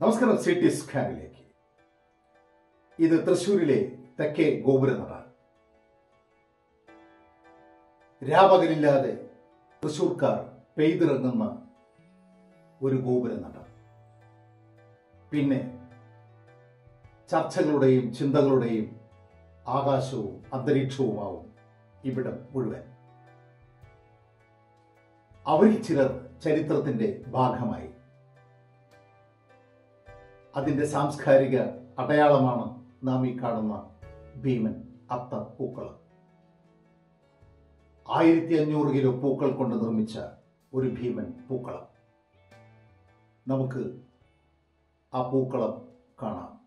നമസ്കാരം സിറ്റി സ്കാനിലേക്ക് ഇത് തൃശ്ശൂരിലെ തെക്കേ ഗോപുരനട രാപകലില്ലാതെ തൃശ്ശൂർക്കാർ പെയ്തിറങ്ങുന്ന ഒരു ഗോപുരനട പിന്നെ ചർച്ചകളുടെയും ചിന്തകളുടെയും ആകാശവും അന്തരീക്ഷവുമാവും ഇവിടം മുഴുവൻ അവരിൽ ചിലർ ചരിത്രത്തിന്റെ ഭാഗമായി അതിന്റെ സാംസ്കാരിക അടയാളമാണ് നാം ഈ കാണുന്ന ഭീമൻ അത്ത പൂക്കളം ആയിരത്തി അഞ്ഞൂറ് കിലോ പൂക്കൾ കൊണ്ട് നിർമ്മിച്ച ഒരു ഭീമൻ പൂക്കളം നമുക്ക് ആ പൂക്കളം കാണാം